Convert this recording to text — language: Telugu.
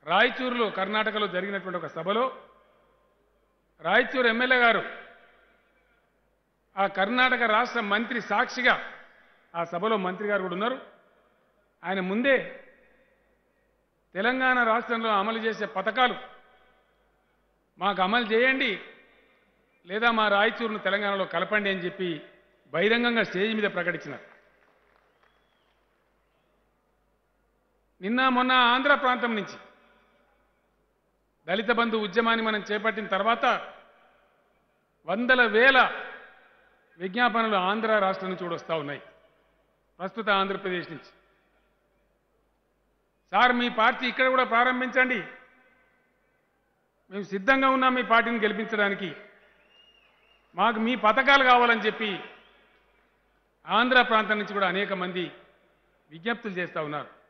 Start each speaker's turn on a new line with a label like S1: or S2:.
S1: రాయచూరులో కర్ణాటకలో జరిగినటువంటి ఒక సభలో రాయచూరు ఎమ్మెల్యే గారు ఆ కర్ణాటక రాష్ట్ర మంత్రి సాక్షిగా ఆ సభలో మంత్రి గారు కూడా ఉన్నారు ఆయన ముందే తెలంగాణ రాష్ట్రంలో అమలు చేసే పథకాలు మాకు అమలు చేయండి లేదా మా రాయచూరును తెలంగాణలో కలపండి అని చెప్పి బహిరంగంగా స్టేజ్ మీద ప్రకటించినారు నిన్న మొన్న ఆంధ్ర ప్రాంతం నుంచి దళిత బంధు ఉద్యమాన్ని మనం చేపట్టిన తర్వాత వందల వేల విజ్ఞాపనలు ఆంధ్ర రాష్ట్రం నుంచి కూడా వస్తూ ఉన్నాయి ప్రస్తుత ఆంధ్రప్రదేశ్ నుంచి సార్ మీ పార్టీ ఇక్కడ కూడా ప్రారంభించండి మేము సిద్ధంగా ఉన్నాం మీ పార్టీని గెలిపించడానికి మాకు మీ పథకాలు కావాలని చెప్పి ఆంధ్ర ప్రాంతం నుంచి కూడా అనేక మంది విజ్ఞప్తులు చేస్తూ ఉన్నారు